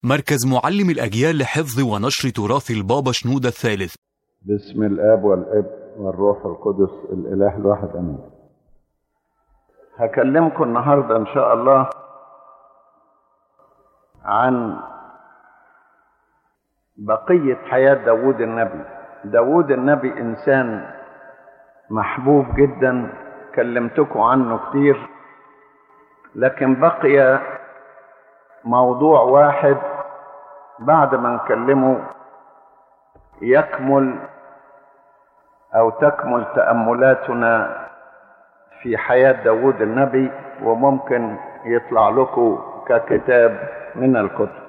مركز معلم الأجيال لحفظ ونشر تراث البابا شنودة الثالث بسم الاب والابن والروح القدس الاله الواحد امين هكلمكم النهارده ان شاء الله عن بقيه حياه داوود النبي داوود النبي انسان محبوب جدا كلمتكم عنه كتير لكن بقي موضوع واحد بعد ما نكلمه يكمل او تكمل تاملاتنا في حياه داوود النبي وممكن يطلع لكم ككتاب من الكتب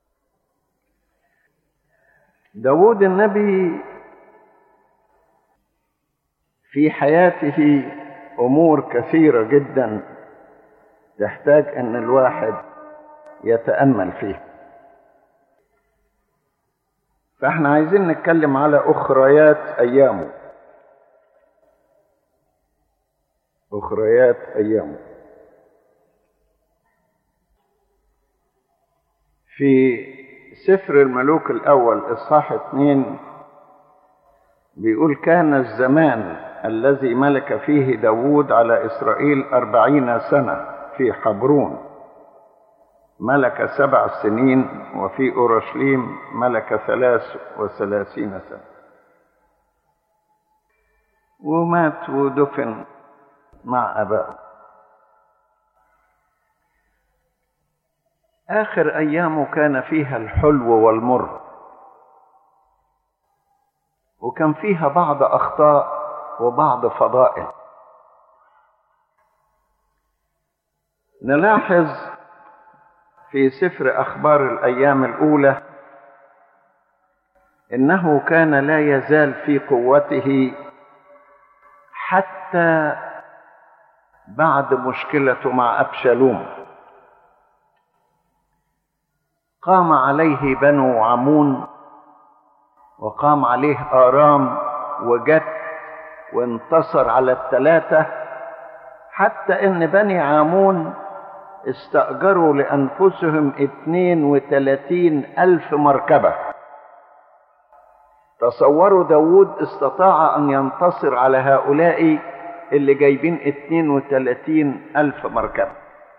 داوود النبي في حياته امور كثيره جدا تحتاج ان الواحد يتامل فيها فاحنا عايزين نتكلم على اخريات ايامه اخريات ايامه في سفر الملوك الاول اصحاح اتنين بيقول كان الزمان الذي ملك فيه داوود على اسرائيل اربعين سنه في حبرون ملك سبع سنين وفي أورشليم ملك ثلاث وثلاثين سنة ومات ودفن مع أبائه آخر أيامه كان فيها الحلو والمر وكان فيها بعض أخطاء وبعض فضائل نلاحظ في سفر اخبار الايام الاولى انه كان لا يزال في قوته حتى بعد مشكلته مع ابشالوم قام عليه بنو عمون وقام عليه ارام وجت وانتصر على الثلاثه حتى ان بني عمون استأجروا لأنفسهم اتنين وتلاتين ألف مركبة تصوروا داود استطاع أن ينتصر على هؤلاء اللي جايبين اتنين وتلاتين ألف مركبة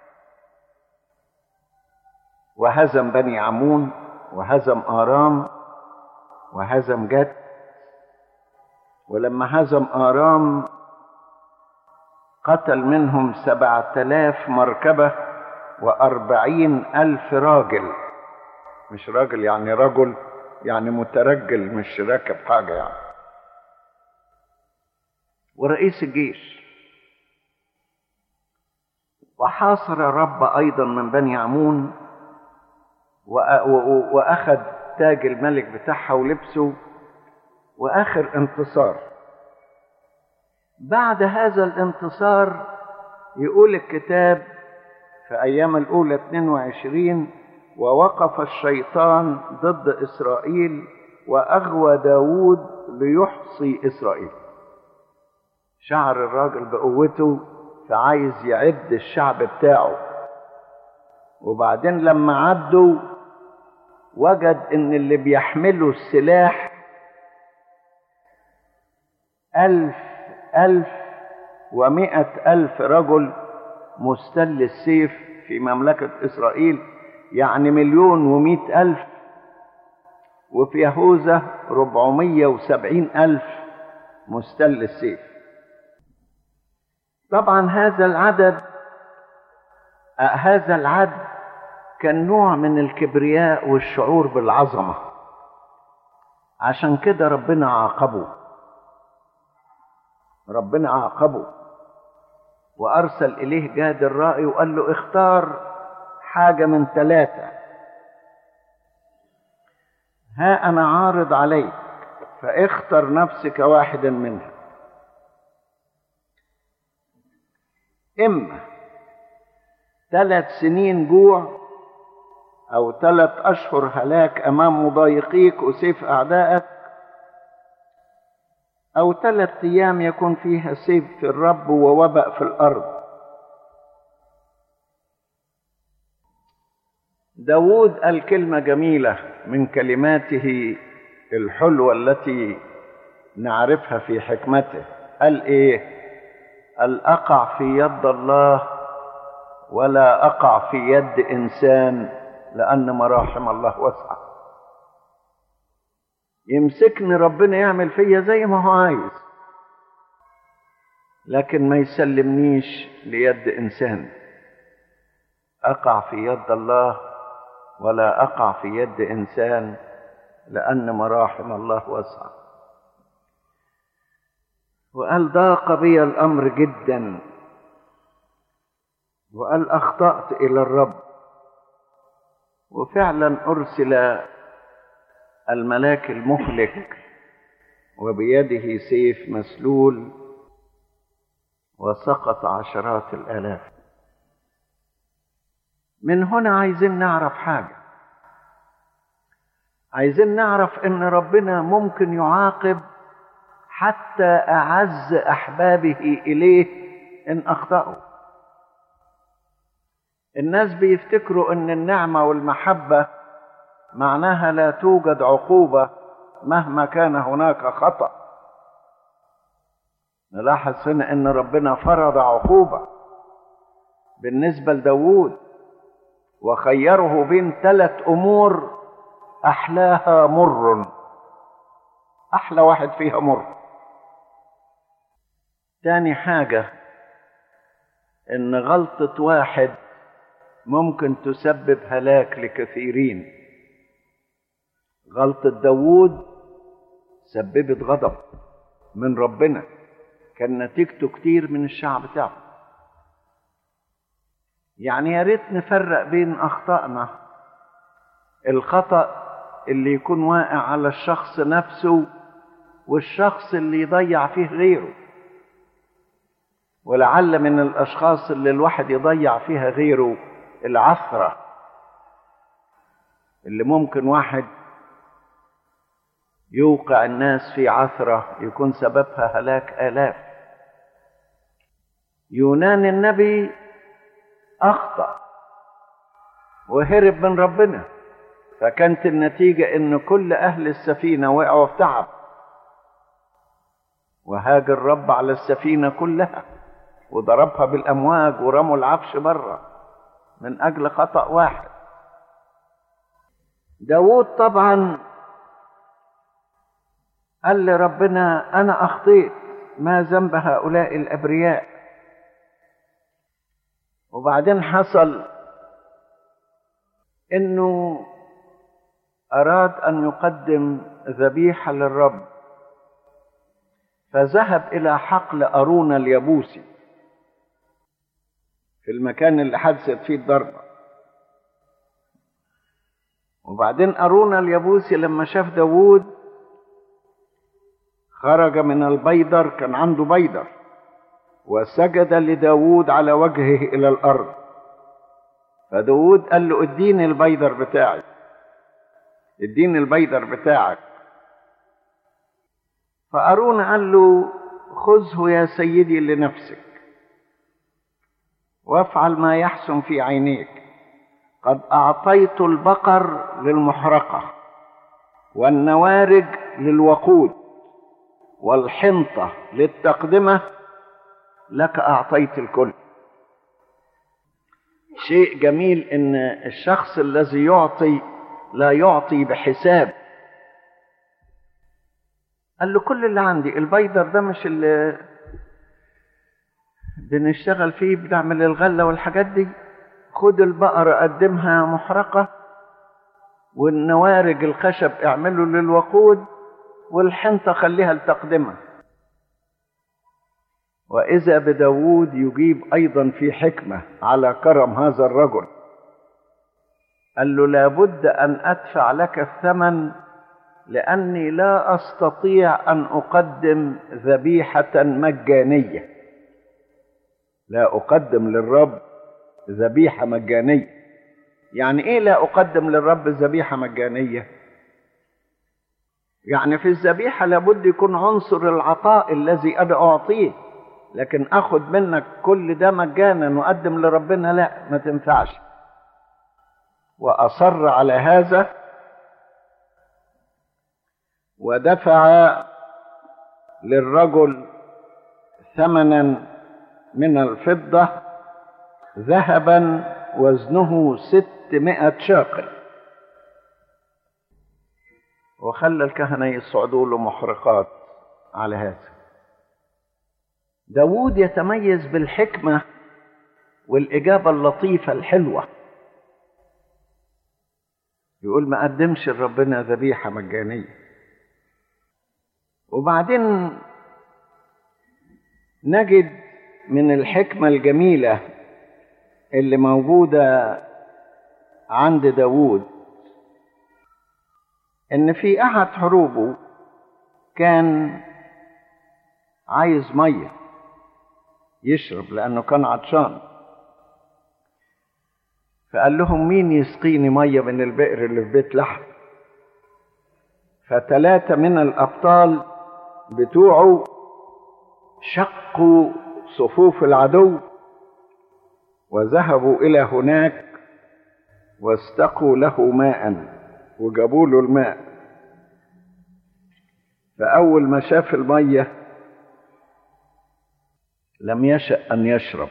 وهزم بني عمون وهزم آرام وهزم جد ولما هزم آرام قتل منهم سبعة آلاف مركبة وأربعين ألف راجل مش راجل يعني رجل يعني مترجل مش راكب حاجة يعني ورئيس الجيش وحاصر رب أيضا من بني عمون وأخذ تاج الملك بتاعها ولبسه وآخر انتصار بعد هذا الانتصار يقول الكتاب في أيام الأولى 22 ووقف الشيطان ضد إسرائيل وأغوى داود ليحصي إسرائيل شعر الراجل بقوته فعايز يعد الشعب بتاعه وبعدين لما عدوا وجد ان اللي بيحملوا السلاح ألف ألف ومائة ألف رجل مستل السيف في مملكة إسرائيل يعني مليون ومائة ألف وفي يهوذا ربعمية وسبعين ألف مستل السيف طبعا هذا العدد هذا العدد كان نوع من الكبرياء والشعور بالعظمة عشان كده ربنا عاقبه ربنا عاقبه وأرسل إليه جاد الرائي وقال له اختار حاجة من ثلاثة ها أنا عارض عليك فاختر نفسك واحدا منها إما ثلاث سنين جوع أو ثلاث أشهر هلاك أمام مضايقيك وسيف أعدائك أو ثلاث أيام يكون فيها سيف في الرب ووبأ في الأرض داود قال كلمة جميلة من كلماته الحلوة التي نعرفها في حكمته قال ايه قال اقع في يد الله ولا اقع في يد انسان لان مراحم الله واسعه يمسكني ربنا يعمل فيا زي ما هو عايز لكن ما يسلمنيش ليد انسان اقع في يد الله ولا اقع في يد انسان لان مراحم الله واسعه وقال ضاق بي الامر جدا وقال اخطات الى الرب وفعلا ارسل الملاك المهلك وبيده سيف مسلول وسقط عشرات الالاف من هنا عايزين نعرف حاجه عايزين نعرف ان ربنا ممكن يعاقب حتى اعز احبابه اليه ان اخطاوا الناس بيفتكروا ان النعمه والمحبه معناها لا توجد عقوبه مهما كان هناك خطا نلاحظ هنا ان ربنا فرض عقوبه بالنسبه لداوود وخيره بين ثلاث امور احلاها مر احلى واحد فيها مر تاني حاجه ان غلطه واحد ممكن تسبب هلاك لكثيرين غلطه داوود سببت غضب من ربنا كان نتيجته كتير من الشعب بتاعه يعني يا ريت نفرق بين اخطائنا الخطأ اللي يكون واقع على الشخص نفسه والشخص اللي يضيع فيه غيره ولعل من الاشخاص اللي الواحد يضيع فيها غيره العثره اللي ممكن واحد يوقع الناس في عثره يكون سببها هلاك الاف يونان النبي اخطا وهرب من ربنا فكانت النتيجه ان كل اهل السفينه وقعوا في تعب وهاج الرب على السفينه كلها وضربها بالامواج ورموا العفش بره من اجل خطا واحد داود طبعا قال لربنا انا اخطيت ما ذنب هؤلاء الابرياء وبعدين حصل انه اراد ان يقدم ذبيحه للرب فذهب الى حقل ارون اليبوسي في المكان اللي حدثت فيه الضربه وبعدين ارون اليبوسي لما شاف داوود خرج من البيدر كان عنده بيدر وسجد لداود على وجهه إلى الأرض فداود قال له اديني البيدر بتاعي اديني البيدر بتاعك فأرون قال له خذه يا سيدي لنفسك وافعل ما يحسن في عينيك قد أعطيت البقر للمحرقة والنوارج للوقود والحنطة للتقدمة لك أعطيت الكل شيء جميل إن الشخص الذي يعطي لا يعطي بحساب قال له كل اللي عندي البيدر ده مش اللي بنشتغل فيه بنعمل الغلة والحاجات دي خد البقرة قدمها محرقة والنوارج الخشب اعمله للوقود والحنطة خليها التقدمة وإذا بداود يجيب أيضا في حكمة على كرم هذا الرجل قال له لابد أن أدفع لك الثمن لأني لا أستطيع أن أقدم ذبيحة مجانية لا أقدم للرب ذبيحة مجانية يعني إيه لا أقدم للرب ذبيحة مجانية يعني في الذبيحة لابد يكون عنصر العطاء الذي أنا أعطيه لكن أخذ منك كل ده مجانا وأقدم لربنا لا ما تنفعش واصر على هذا ودفع للرجل ثمنا من الفضه ذهبا وزنه ستمائة شاقل وخلى الكهنة يصعدوا له محرقات على هذا داود يتميز بالحكمة والإجابة اللطيفة الحلوة يقول ما قدمش لربنا ذبيحة مجانية وبعدين نجد من الحكمة الجميلة اللي موجودة عند داود إن في أحد حروبه كان عايز مية يشرب لأنه كان عطشان فقال لهم مين يسقيني مية من البئر اللي في بيت لحم فثلاثة من الأبطال بتوعه شقوا صفوف العدو وذهبوا إلى هناك واستقوا له ماء وجابوا له الماء فأول ما شاف المية لم يشأ أن يشرب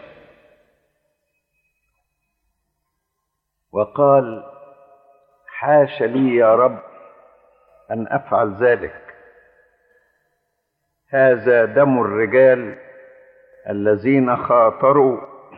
وقال حاش لي يا رب أن أفعل ذلك هذا دم الرجال الذين خاطروا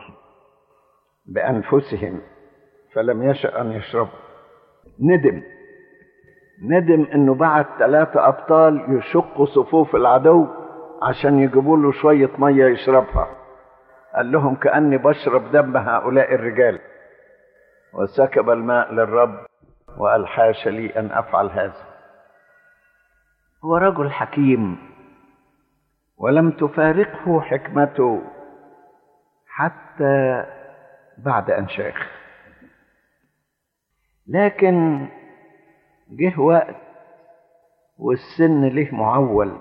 بأنفسهم فلم يشأ أن يشربوا ندم ندم انه بعت ثلاثة ابطال يشقوا صفوف العدو عشان يجيبوا له شوية مية يشربها قال لهم كأني بشرب دم هؤلاء الرجال وسكب الماء للرب وقال حاش لي أن أفعل هذا هو رجل حكيم ولم تفارقه حكمته حتى بعد أن شاخ لكن جه وقت والسن له معول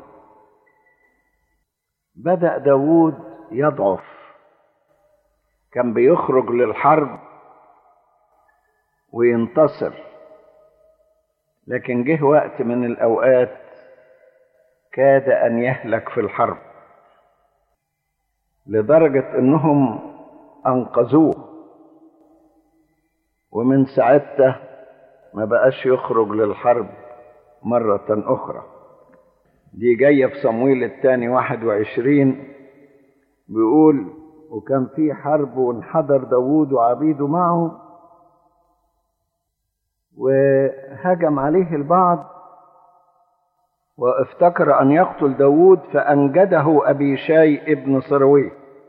بدأ داود يضعف كان بيخرج للحرب وينتصر لكن جه وقت من الأوقات كاد أن يهلك في الحرب لدرجة أنهم أنقذوه ومن ساعتها ما بقاش يخرج للحرب مرة أخرى دي جاية في صمويل الثاني واحد وعشرين بيقول وكان في حرب وانحدر داوود وعبيده معه وهجم عليه البعض وافتكر أن يقتل داوود فأنجده أبي شاي ابن صرويه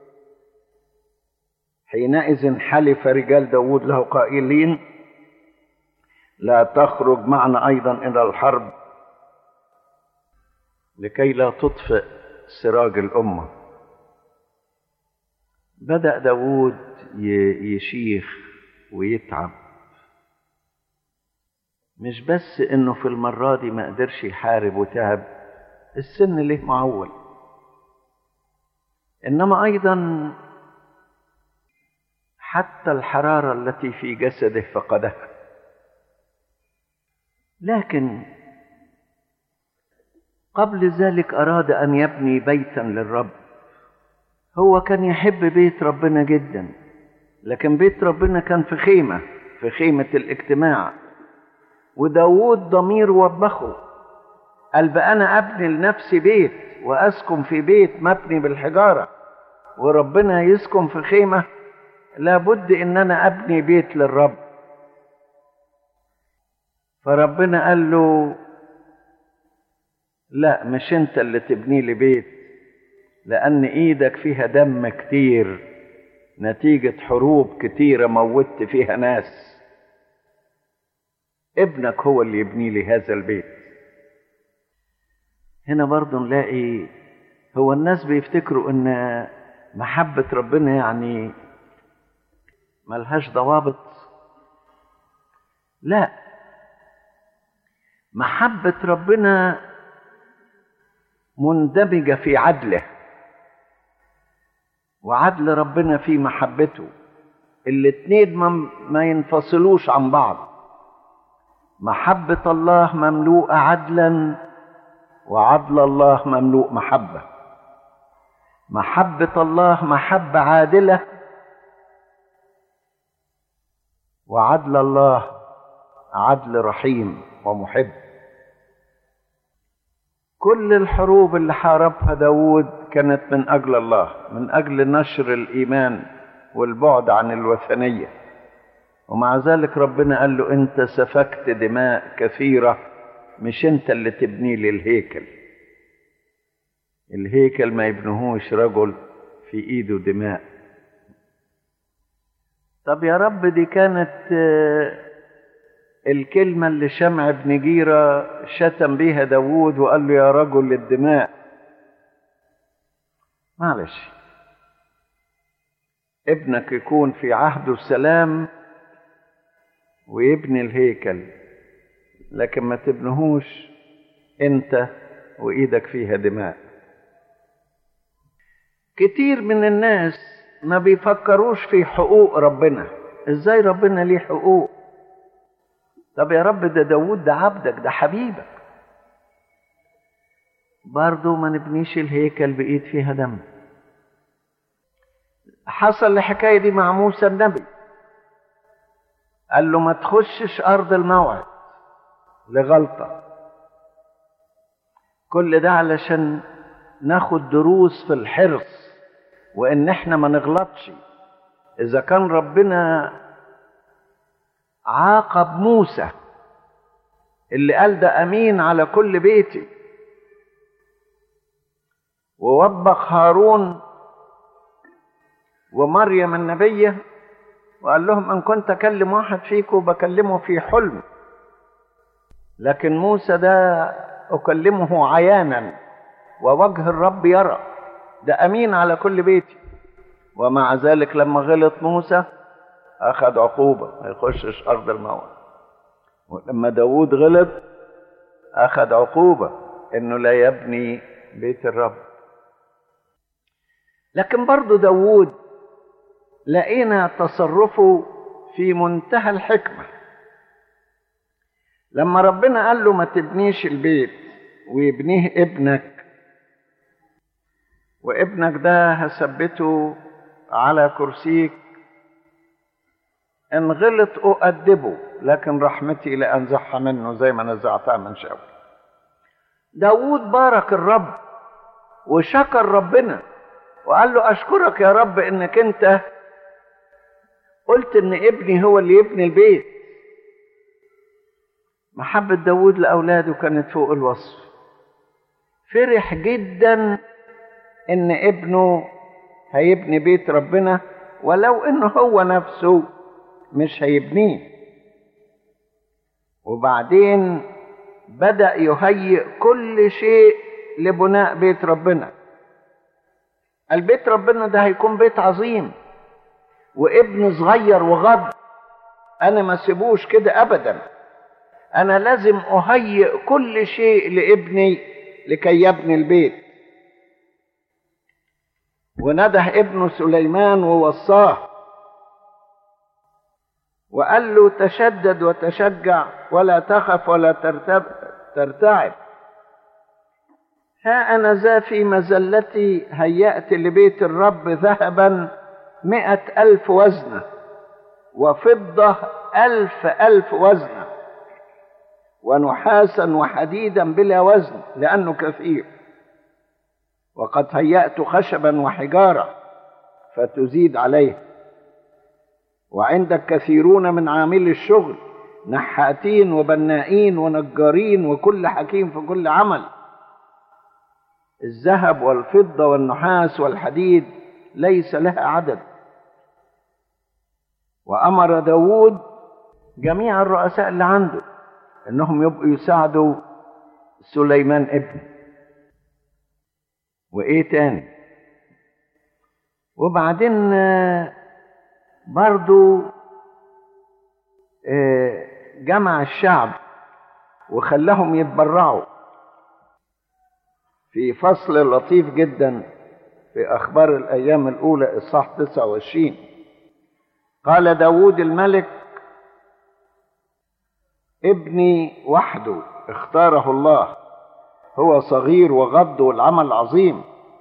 حينئذ حلف رجال داود له قائلين لا تخرج معنا أيضا إلى الحرب لكي لا تطفئ سراج الأمة بدأ داود يشيخ ويتعب مش بس انه في المرة دي ما قدرش يحارب وتعب السن له معول انما ايضا حتى الحرارة التي في جسده فقدها لكن قبل ذلك أراد أن يبني بيتا للرب هو كان يحب بيت ربنا جدا لكن بيت ربنا كان في خيمة في خيمة الاجتماع وداود ضمير وبخه قال بقى أنا أبني لنفسي بيت وأسكن في بيت مبني بالحجارة وربنا يسكن في خيمة لابد ان انا ابني بيت للرب فربنا قال له لا مش انت اللي تبني لي بيت لان ايدك فيها دم كتير نتيجة حروب كتيرة موتت فيها ناس ابنك هو اللي يبني لي هذا البيت هنا برضو نلاقي هو الناس بيفتكروا ان محبة ربنا يعني ملهاش ضوابط لا محبة ربنا مندمجة في عدله وعدل ربنا في محبته الاتنين ما, ما ينفصلوش عن بعض محبة الله مملوءة عدلا وعدل الله مملوء محبة محبة الله محبة عادلة وعدل الله عدل رحيم ومحب كل الحروب اللي حاربها داود كانت من أجل الله من أجل نشر الإيمان والبعد عن الوثنية ومع ذلك ربنا قال له أنت سفكت دماء كثيرة مش أنت اللي تبني لي الهيكل الهيكل ما يبنهوش رجل في إيده دماء طب يا رب دي كانت الكلمة اللي شمع بن جيرة شتم بيها داوود وقال له يا رجل الدماء معلش ابنك يكون في عهد السلام ويبني الهيكل لكن ما تبنهوش انت وايدك فيها دماء كتير من الناس ما بيفكروش في حقوق ربنا ازاي ربنا ليه حقوق طب يا رب ده داود ده عبدك ده حبيبك برضه ما نبنيش الهيكل بإيد فيها دم حصل الحكاية دي مع موسى النبي قال له ما تخشش أرض الموعد لغلطة كل ده علشان ناخد دروس في الحرص وإن احنا ما نغلطش إذا كان ربنا عاقب موسى اللي قال ده امين على كل بيتي ووبخ هارون ومريم النبية وقال لهم ان كنت اكلم واحد فيكم بكلمه في حلم لكن موسى ده اكلمه عيانا ووجه الرب يرى ده امين على كل بيتي ومع ذلك لما غلط موسى أخذ عقوبة ما يخشش أرض الموت ولما داود غلط أخذ عقوبة إنه لا يبني بيت الرب لكن برضه داود لقينا تصرفه في منتهى الحكمة لما ربنا قال له ما تبنيش البيت ويبنيه ابنك وابنك ده هثبته على كرسيك ان غلط اؤدبه لكن رحمتي لانزعها منه زي ما نزعتها من شاول داود بارك الرب وشكر ربنا وقال له اشكرك يا رب انك انت قلت ان ابني هو اللي يبني البيت محبة داود لأولاده كانت فوق الوصف فرح جدا ان ابنه هيبني بيت ربنا ولو انه هو نفسه مش هيبنيه وبعدين بدأ يهيئ كل شيء لبناء بيت ربنا البيت ربنا ده هيكون بيت عظيم وابن صغير وغض انا ما سيبوش كده ابدا انا لازم اهيئ كل شيء لابني لكي يبني البيت ونده ابنه سليمان ووصاه وقال له تشدد وتشجع ولا تخف ولا ترتب ترتعب ها أنا ذا في مزلتي هيأت لبيت الرب ذهبا مئة ألف وزنة وفضة ألف ألف وزنة ونحاسا وحديدا بلا وزن لأنه كثير وقد هيأت خشبا وحجارة فتزيد عليه وعندك كثيرون من عاملي الشغل نحاتين وبنائين ونجارين وكل حكيم في كل عمل الذهب والفضة والنحاس والحديد ليس لها عدد وأمر داود جميع الرؤساء اللي عنده انهم يبقوا يساعدوا سليمان ابنه وايه تاني وبعدين برضو جمع الشعب وخلاهم يتبرعوا في فصل لطيف جدا في أخبار الأيام الأولى إصحاح 29 قال داود الملك ابني وحده اختاره الله هو صغير وغض والعمل عظيم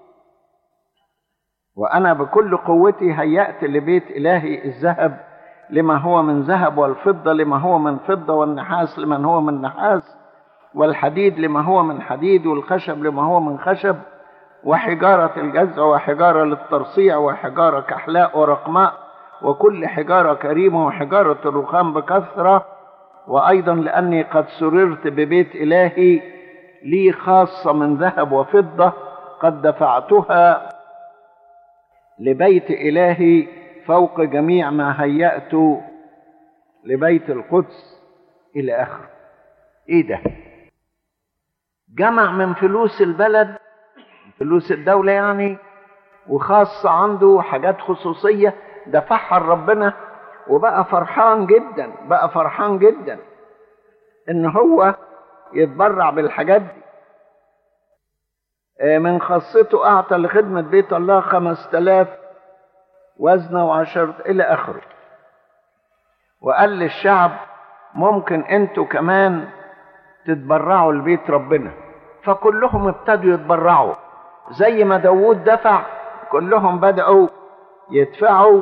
وأنا بكل قوتي هيأت لبيت إلهي الذهب لما هو من ذهب والفضة لما هو من فضة والنحاس لمن هو من نحاس والحديد لما هو من حديد والخشب لما هو من خشب وحجارة الجزع وحجارة للترصيع وحجارة كحلاء ورقماء وكل حجارة كريمة وحجارة الرخام بكثرة وأيضا لأني قد سررت ببيت إلهي لي خاصة من ذهب وفضة قد دفعتها لبيت إلهي فوق جميع ما هيأت لبيت القدس إلى آخره إيه ده؟ جمع من فلوس البلد فلوس الدولة يعني وخاصة عنده حاجات خصوصية دفعها لربنا وبقى فرحان جدا بقى فرحان جدا ان هو يتبرع بالحاجات دي من خاصته اعطى لخدمة بيت الله خمس تلاف وزنة وعشرة الى اخره وقال للشعب ممكن انتوا كمان تتبرعوا لبيت ربنا فكلهم ابتدوا يتبرعوا زي ما داوود دفع كلهم بدأوا يدفعوا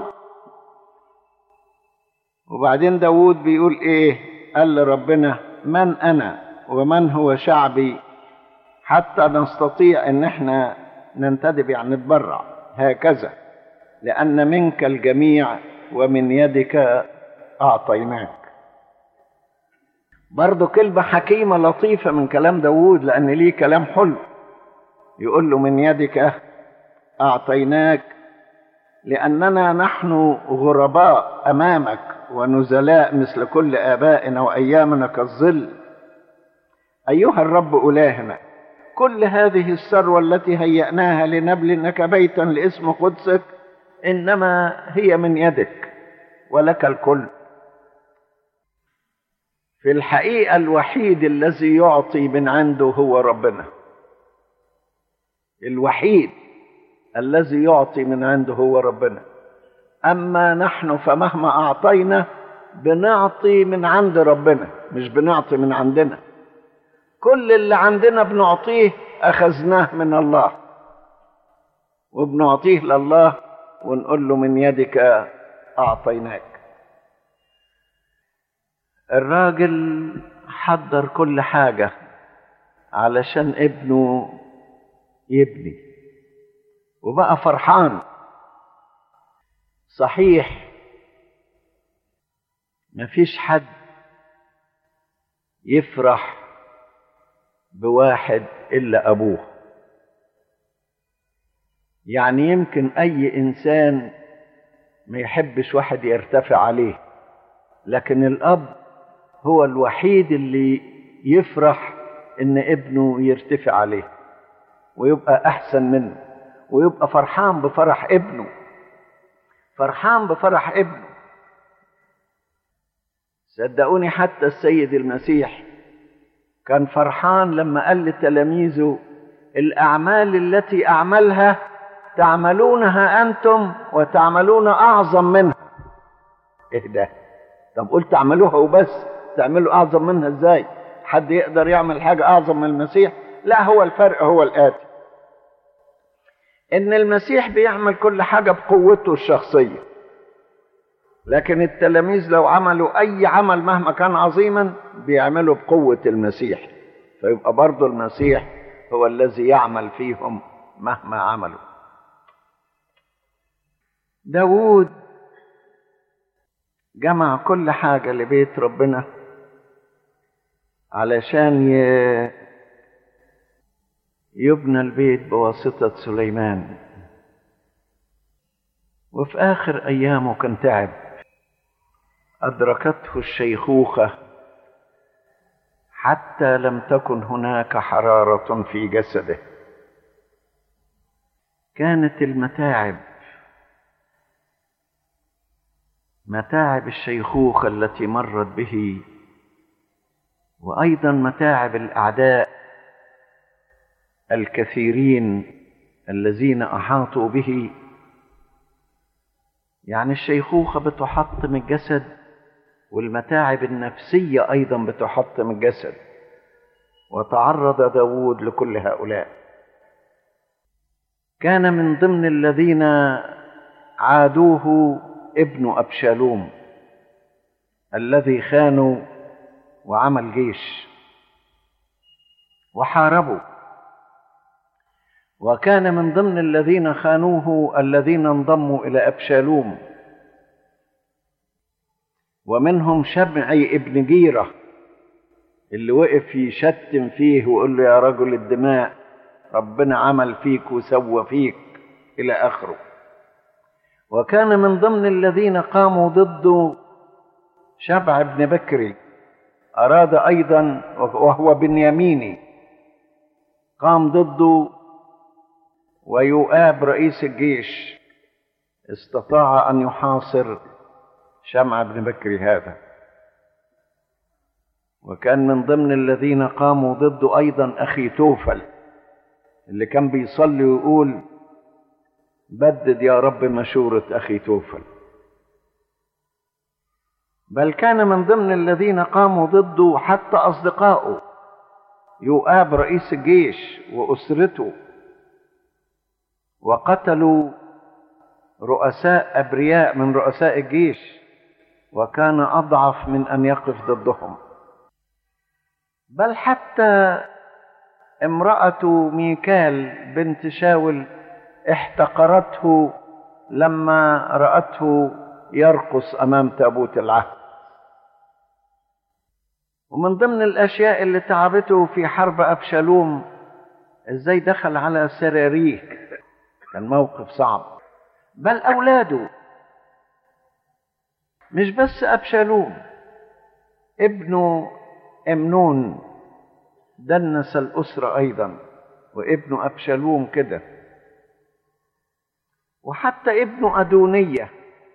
وبعدين داوود بيقول ايه قال لربنا من انا ومن هو شعبي حتى نستطيع ان احنا ننتدب يعني نتبرع هكذا لان منك الجميع ومن يدك اعطيناك برضه كلمة حكيمة لطيفة من كلام داوود لأن ليه كلام حلو يقول له من يدك أعطيناك لأننا نحن غرباء أمامك ونزلاء مثل كل آبائنا وأيامنا كالظل أيها الرب إلهنا كل هذه الثروة التي هيأناها لنبلنك بيتا لاسم قدسك إنما هي من يدك ولك الكل في الحقيقة الوحيد الذي يعطي من عنده هو ربنا الوحيد الذي يعطي من عنده هو ربنا أما نحن فمهما أعطينا بنعطي من عند ربنا مش بنعطي من عندنا كل اللي عندنا بنعطيه أخذناه من الله وبنعطيه لله ونقول له من يدك أعطيناك الراجل حضر كل حاجة علشان ابنه يبني وبقى فرحان صحيح مفيش حد يفرح بواحد إلا أبوه يعني يمكن أي إنسان ما يحبش واحد يرتفع عليه لكن الأب هو الوحيد اللي يفرح إن ابنه يرتفع عليه ويبقى أحسن منه ويبقى فرحان بفرح ابنه فرحان بفرح ابنه صدقوني حتى السيد المسيح كان فرحان لما قال لتلاميذه الأعمال التي أعملها تعملونها أنتم وتعملون أعظم منها إيه ده طب قلت تعملوها وبس تعملوا أعظم منها إزاي حد يقدر يعمل حاجة أعظم من المسيح لا هو الفرق هو الآتي إن المسيح بيعمل كل حاجة بقوته الشخصية لكن التلاميذ لو عملوا أي عمل مهما كان عظيما بيعملوا بقوة المسيح فيبقى برضه المسيح هو الذي يعمل فيهم مهما عملوا داوود جمع كل حاجة لبيت ربنا علشان ي... يبنى البيت بواسطة سليمان وفي آخر أيامه كان تعب أدركته الشيخوخة حتى لم تكن هناك حرارة في جسده كانت المتاعب متاعب الشيخوخة التي مرت به وأيضا متاعب الأعداء الكثيرين الذين أحاطوا به يعني الشيخوخة بتحطم الجسد والمتاعب النفسية أيضا بتحطم الجسد وتعرض داود لكل هؤلاء كان من ضمن الذين عادوه ابن أبشالوم الذي خانوا وعمل جيش وحاربوا وكان من ضمن الذين خانوه الذين انضموا إلى أبشالوم ومنهم شمعي ابن جيرة اللي وقف يشتم فيه ويقول له يا رجل الدماء ربنا عمل فيك وسوى فيك إلى آخره وكان من ضمن الذين قاموا ضده شبع بن بكري أراد أيضا وهو بنياميني قام ضده ويؤاب رئيس الجيش استطاع أن يحاصر شمع بن بكري هذا وكان من ضمن الذين قاموا ضده أيضا أخي توفل اللي كان بيصلي ويقول بدد يا رب مشورة أخي توفل بل كان من ضمن الذين قاموا ضده حتى أصدقائه يؤاب رئيس الجيش وأسرته وقتلوا رؤساء أبرياء من رؤساء الجيش وكان أضعف من أن يقف ضدهم بل حتى امرأة ميكال بنت شاول احتقرته لما رأته يرقص أمام تابوت العهد ومن ضمن الأشياء اللي تعبته في حرب أبشالوم إزاي دخل على سراريك كان موقف صعب بل أولاده مش بس أبشالوم ابنه أمنون دنس الأسرة أيضا وابنه أبشالوم كده وحتى ابنه أدونية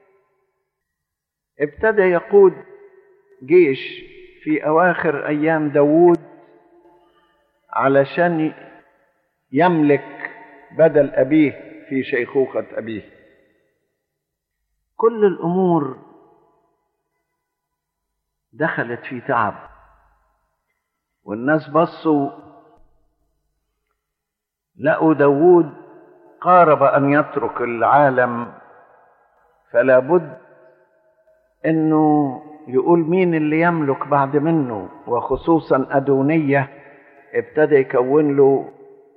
ابتدى يقود جيش في أواخر أيام داوود علشان يملك بدل أبيه في شيخوخة أبيه كل الأمور دخلت في تعب والناس بصوا لقوا داوود قارب أن يترك العالم فلا بد أنه يقول مين اللي يملك بعد منه وخصوصا أدونية ابتدى يكون له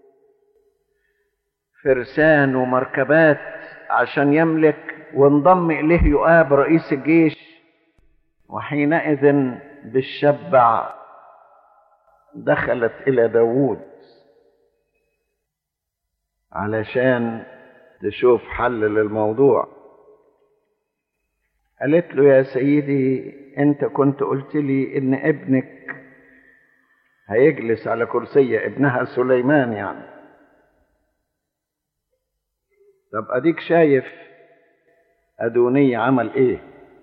فرسان ومركبات عشان يملك وانضم إليه يؤاب رئيس الجيش وحينئذ بالشبع دخلت إلى داوود علشان تشوف حل للموضوع قالت له يا سيدي انت كنت قلت لي ان ابنك هيجلس على كرسي ابنها سليمان يعني طب اديك شايف ادوني عمل ايه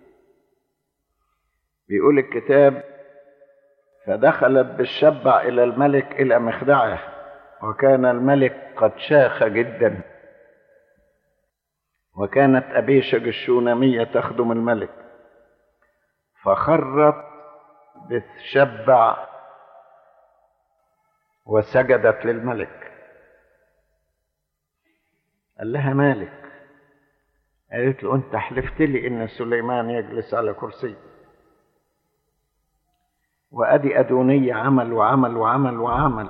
بيقول الكتاب فدخلت بالشبع الى الملك الى مخدعه وكان الملك قد شاخ جدا وكانت أبيشج الشونامية تخدم الملك فخرت بتشبع وسجدت للملك قال لها مالك قالت له انت حلفت لي ان سليمان يجلس على كرسي وادي ادونية عمل وعمل وعمل وعمل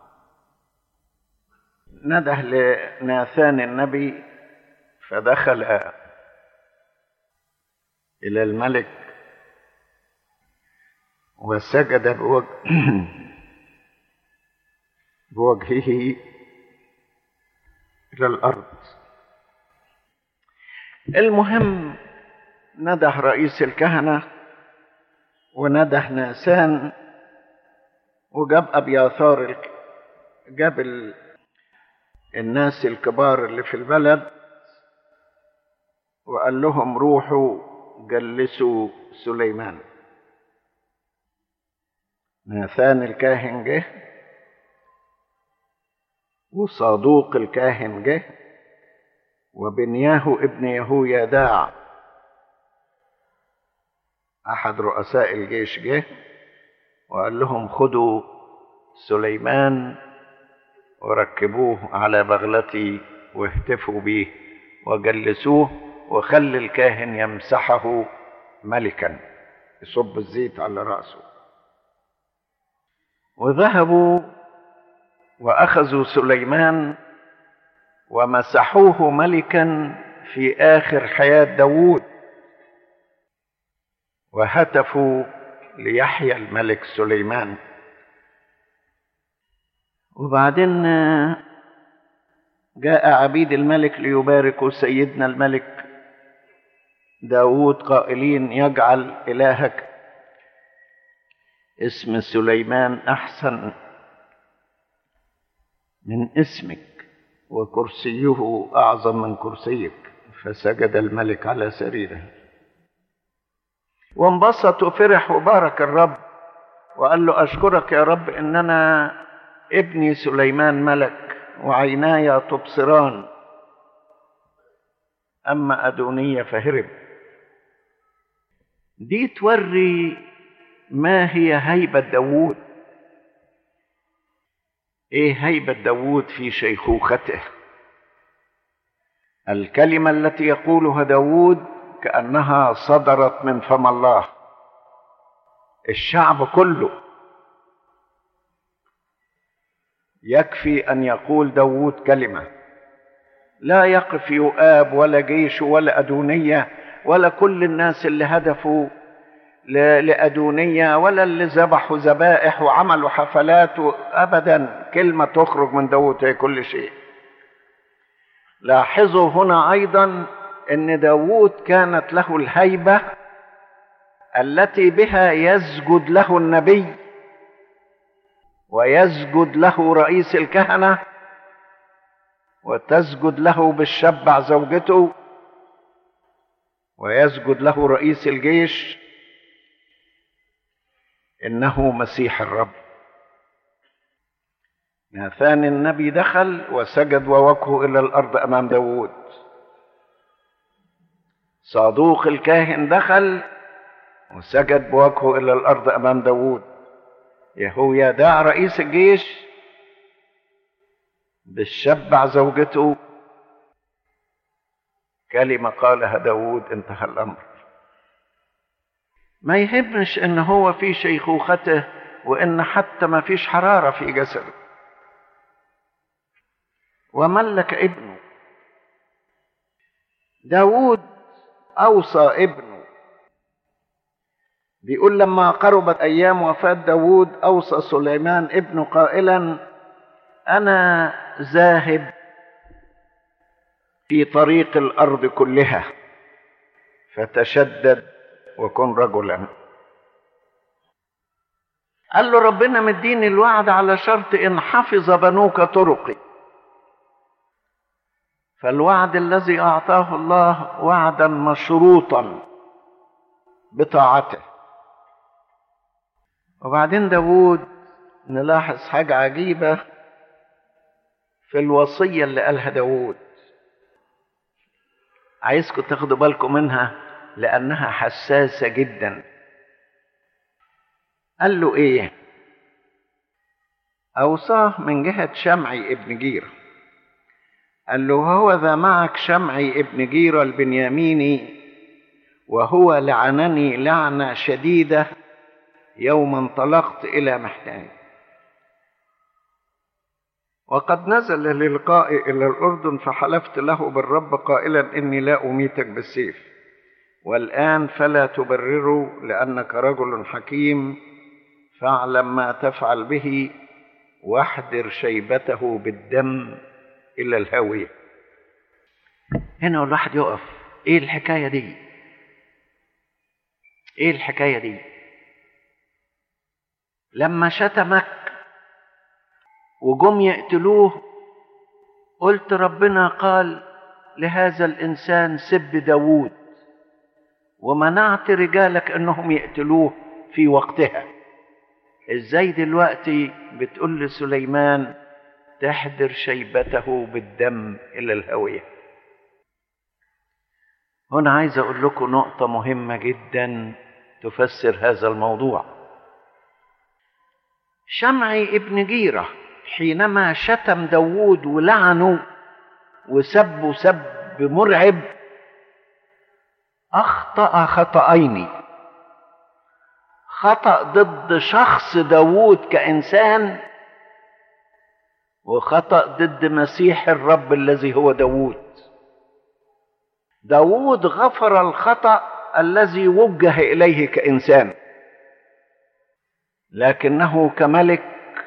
نده لناثان النبي فدخل إلى الملك وسجد بوجه بوجهه إلى الأرض المهم نده رئيس الكهنة ونده ناسان وجاب أبياثار جاب الناس الكبار اللي في البلد وقال لهم روحوا جلسوا سليمان ناثان الكاهن جه وصادوق الكاهن جه وبنياه ابن يهويداع أحد رؤساء الجيش جه وقال لهم خدوا سليمان وركبوه على بغلتي واهتفوا به وجلسوه وخلي الكاهن يمسحه ملكا يصب الزيت على رأسه وذهبوا وأخذوا سليمان ومسحوه ملكا في آخر حياة داوود وهتفوا ليحيى الملك سليمان وبعدين جاء عبيد الملك ليباركوا سيدنا الملك داود قائلين يجعل إلهك اسم سليمان أحسن من اسمك وكرسيه أعظم من كرسيك فسجد الملك على سريره وانبسط وفرح وبارك الرب وقال له أشكرك يا رب إننا ابني سليمان ملك وعيناي تبصران أما أدونية فهرب دي توري ما هي هيبة داوود ايه هيبة داوود في شيخوخته الكلمة التي يقولها داوود كأنها صدرت من فم الله الشعب كله يكفي أن يقول داوود كلمة لا يقف يؤاب ولا جيش ولا أدونية ولا كل الناس اللي هدفوا لأدونية ولا اللي ذبحوا ذبائح وعملوا حفلات أبدا كلمة تخرج من داود هي كل شيء لاحظوا هنا أيضا أن داود كانت له الهيبة التي بها يسجد له النبي ويسجد له رئيس الكهنة وتسجد له بالشبع زوجته ويسجد له رئيس الجيش انه مسيح الرب ناثان النبي دخل وسجد ووجهه الى الارض امام داوود صادوق الكاهن دخل وسجد بوجهه الى الارض امام داوود يهويداع رئيس الجيش بالشبع زوجته كلمة قالها داود انتهى الأمر ما يهمش ان هو في شيخوخته وان حتى ما فيش حرارة في جسده وملك ابنه داود أوصى ابنه بيقول لما قربت أيام وفاة داود أوصى سليمان ابنه قائلا أنا ذاهب في طريق الأرض كلها فتشدد وكن رجلا قال له ربنا مديني الوعد على شرط إن حفظ بنوك طرقي فالوعد الذي أعطاه الله وعدا مشروطا بطاعته وبعدين داود نلاحظ حاجة عجيبة في الوصية اللي قالها داود عايزكم تاخدوا بالكم منها لأنها حساسة جدا قال له إيه أوصاه من جهة شمعي ابن جيرة قال له هو ذا معك شمعي ابن جيرة البنياميني وهو لعنني لعنة شديدة يوم انطلقت إلى محتاج وقد نزل للقائي إلى الأردن فحلفت له بالرب قائلا إني لا أميتك بالسيف والآن فلا تبرره لأنك رجل حكيم فاعلم ما تفعل به واحذر شيبته بالدم إلى الهاوية هنا الواحد يقف إيه الحكاية دي إيه الحكاية دي لما شتمك وجم يقتلوه قلت ربنا قال لهذا الإنسان سب داوود ومنعت رجالك أنهم يقتلوه في وقتها ازاي دلوقتي بتقول لسليمان تحضر شيبته بالدم إلى الهوية هنا عايز أقول لكم نقطة مهمة جدا تفسر هذا الموضوع شمعي ابن جيرة حينما شتم داوود ولعنه وسبه سب مرعب أخطأ خطأين خطأ ضد شخص داوود كإنسان وخطأ ضد مسيح الرب الذي هو داوود داوود غفر الخطأ الذي وجه إليه كإنسان لكنه كملك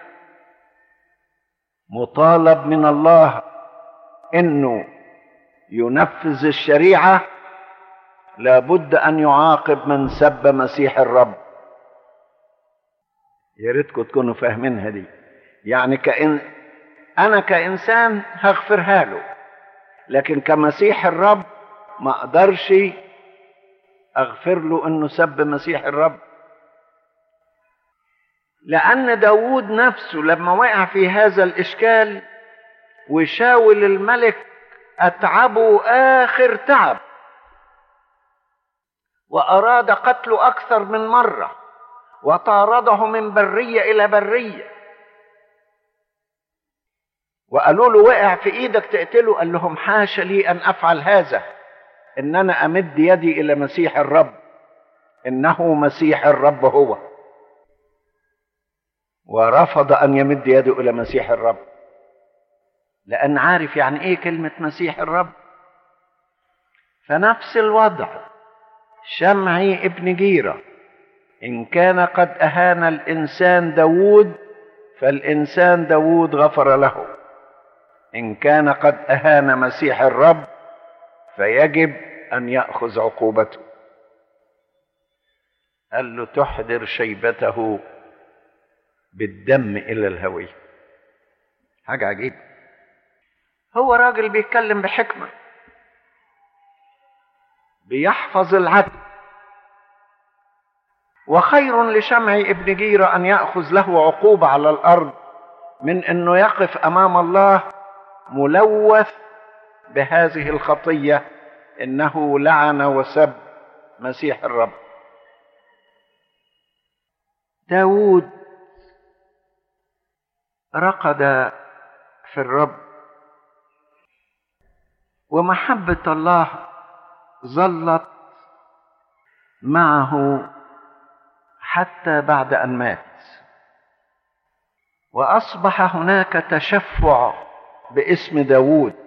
مطالب من الله انه ينفذ الشريعه لابد ان يعاقب من سب مسيح الرب يا ريتكم تكونوا فاهمينها دي يعني كإن انا كانسان هغفرها له لكن كمسيح الرب ما اقدرش اغفر له انه سب مسيح الرب لأن داود نفسه لما وقع في هذا الإشكال وشاول الملك أتعبه آخر تعب وأراد قتله أكثر من مرة وطارده من برية إلى برية وقالوا له وقع في إيدك تقتله قال لهم حاش لي أن أفعل هذا إن أنا أمد يدي إلى مسيح الرب إنه مسيح الرب هو ورفض ان يمد يده الى مسيح الرب لان عارف يعني ايه كلمه مسيح الرب فنفس الوضع شمعي ابن جيره ان كان قد اهان الانسان داوود فالانسان داوود غفر له ان كان قد اهان مسيح الرب فيجب ان ياخذ عقوبته قال له تحضر شيبته بالدم الى الهوية حاجة عجيبة هو راجل بيتكلم بحكمة بيحفظ العدل وخير لشمع ابن جيرة أن يأخذ له عقوبة على الأرض من أنه يقف أمام الله ملوث بهذه الخطية إنه لعن وسب مسيح الرب داود رقد في الرب ومحبة الله ظلت معه حتى بعد أن مات وأصبح هناك تشفع باسم داوود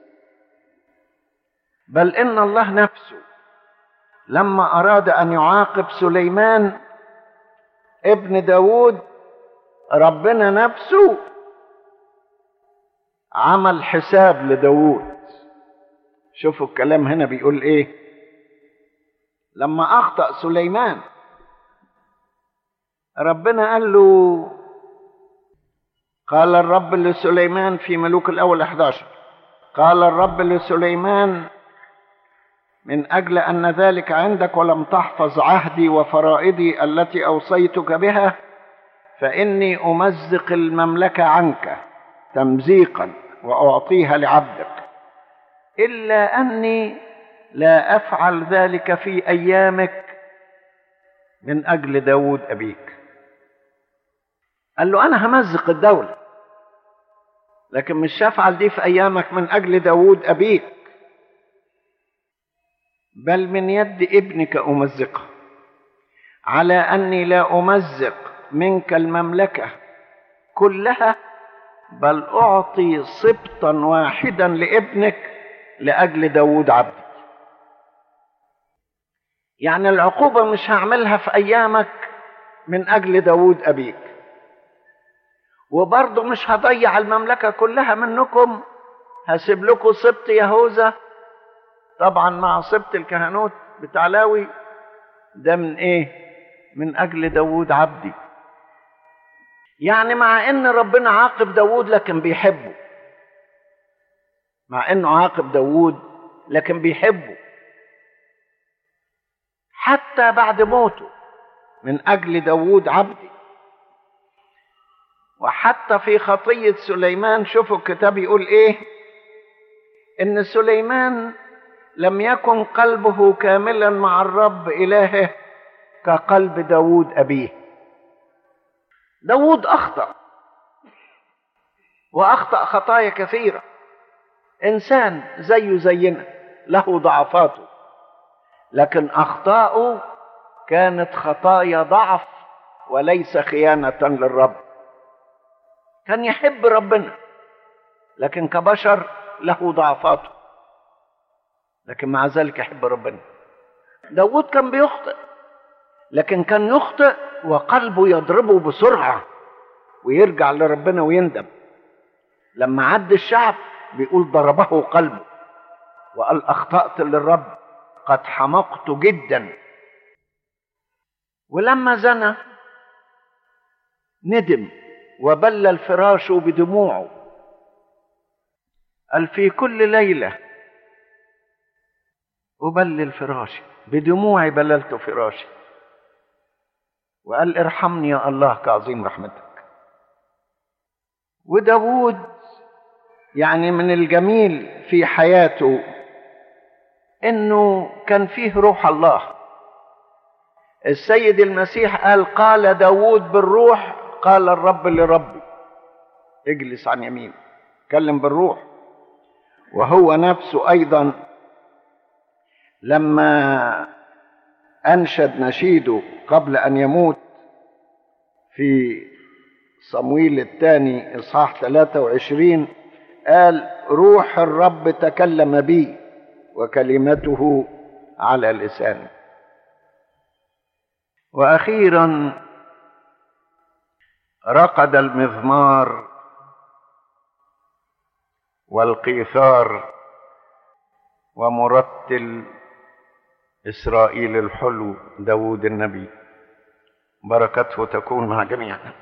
بل إن الله نفسه لما أراد أن يعاقب سليمان ابن داوود ربنا نفسه عمل حساب لداوود شوفوا الكلام هنا بيقول ايه لما اخطا سليمان ربنا قال له قال الرب لسليمان في ملوك الاول 11 قال الرب لسليمان من اجل ان ذلك عندك ولم تحفظ عهدي وفرائضي التي اوصيتك بها فاني امزق المملكه عنك تمزيقا واعطيها لعبدك الا اني لا افعل ذلك في ايامك من اجل داود ابيك قال له انا همزق الدوله لكن مش هفعل دي في ايامك من اجل داود ابيك بل من يد ابنك امزقها على اني لا امزق منك المملكه كلها بل اعطي سبطا واحدا لابنك لاجل داود عبدي يعني العقوبه مش هعملها في ايامك من اجل داود ابيك وبرضه مش هضيع المملكه كلها منكم هسيب لكم سبط يهوذا طبعا مع سبط الكهنوت بتاع لاوي ده من ايه من اجل داود عبدي يعني مع ان ربنا عاقب داود لكن بيحبه مع انه عاقب داود لكن بيحبه حتى بعد موته من اجل داود عبدي وحتى في خطية سليمان شوفوا الكتاب يقول ايه ان سليمان لم يكن قلبه كاملا مع الرب الهه كقلب داود أبيه داود أخطأ وأخطأ خطايا كثيرة إنسان زيه زينا له ضعفاته لكن أخطاؤه كانت خطايا ضعف وليس خيانة للرب كان يحب ربنا لكن كبشر له ضعفاته لكن مع ذلك يحب ربنا داود كان بيخطئ لكن كان يخطئ وقلبه يضربه بسرعة ويرجع لربنا ويندم لما عد الشعب بيقول ضربه قلبه وقال أخطأت للرب قد حمقت جدا ولما زنى ندم وبل الفراش بدموعه قال في كل ليلة أبلل فراشي بدموعي بللت فراشي وقال ارحمني يا الله كعظيم رحمتك وداود يعني من الجميل في حياته انه كان فيه روح الله السيد المسيح قال قال داود بالروح قال الرب لربي اجلس عن يمين كلم بالروح وهو نفسه ايضا لما انشد نشيده قبل ان يموت في صمويل الثاني اصحاح 23 قال روح الرب تكلم بي وكلمته على لساني واخيرا رقد المزمار والقيثار ومرتل اسرائيل الحلو داود النبي بركته تكون مع جميعنا